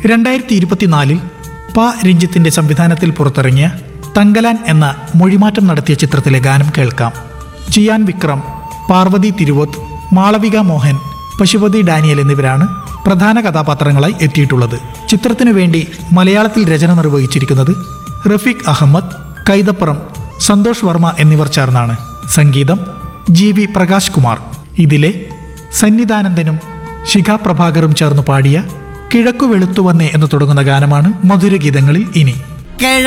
രണ്ടായിരത്തി ഇരുപത്തിനാലിൽ പ രഞ്ജിത്തിന്റെ സംവിധാനത്തിൽ പുറത്തിറങ്ങിയ തങ്കലാൻ എന്ന മൊഴിമാറ്റം നടത്തിയ ചിത്രത്തിലെ ഗാനം കേൾക്കാം ചിയാൻ വിക്രം പാർവതി തിരുവോത്ത് മാളവിക മോഹൻ പശുപതി ഡാനിയൽ എന്നിവരാണ് പ്രധാന കഥാപാത്രങ്ങളായി എത്തിയിട്ടുള്ളത് ചിത്രത്തിനു വേണ്ടി മലയാളത്തിൽ രചന നിർവഹിച്ചിരിക്കുന്നത് റഫീഖ് അഹമ്മദ് കൈതപ്പുറം സന്തോഷ് വർമ്മ എന്നിവർ ചേർന്നാണ് സംഗീതം ജി വി പ്രകാശ് കുമാർ ഇതിലെ സന്നിധാനന്ദനും ശിഖ പ്രഭാകറും ചേർന്ന് പാടിയ കിഴക്കു വെളുത്തുവന്നേ എന്ന് തുടങ്ങുന്ന ഗാനമാണ് മധുരഗീതങ്ങളിൽ ഇനി